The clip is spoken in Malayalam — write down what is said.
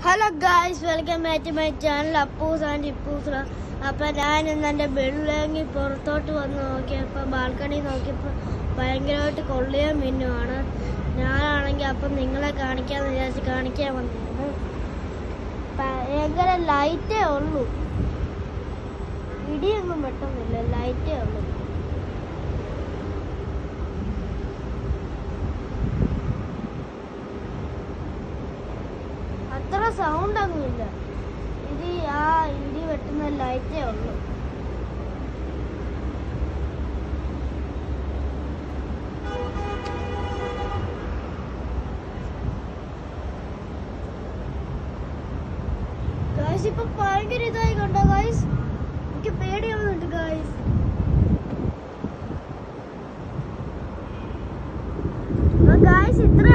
hello guys welcome back to my channel Appus and Ippus അപ്പം ഞാൻ ഇന്ന് എൻ്റെ ബെഡിലെങ്കി പുറത്തോട്ട് വന്ന് നോക്കിയപ്പോൾ ബാൽക്കണി നോക്കിയപ്പോൾ ഭയങ്കരമായിട്ട് കൊള്ളിയ മിന്നുമാണ് ഞാനാണെങ്കിൽ അപ്പം നിങ്ങളെ കാണിക്കാമെന്ന് വിചാരിച്ച് കാണിക്കാൻ വന്നതാണ് ഭയങ്കര ലൈറ്റേ ഉള്ളൂ ഇടിയൊന്നും വെട്ടുന്നില്ല ലൈറ്റേ ഉള്ളൂ അത്ര സൗണ്ട് ഒന്നുമില്ല ഇത് ആ ഇടി വെട്ടുന്ന ലൈറ്റേ ഉള്ളൂ ഗായ്സ് ഇപ്പൊ ഭയങ്കര ഇതായി കണ്ടോ ഗായ്സ് എനിക്ക് പേടിയാവുന്നുണ്ട് ഗായ്സ് ഗായ്സ് ഇത്ര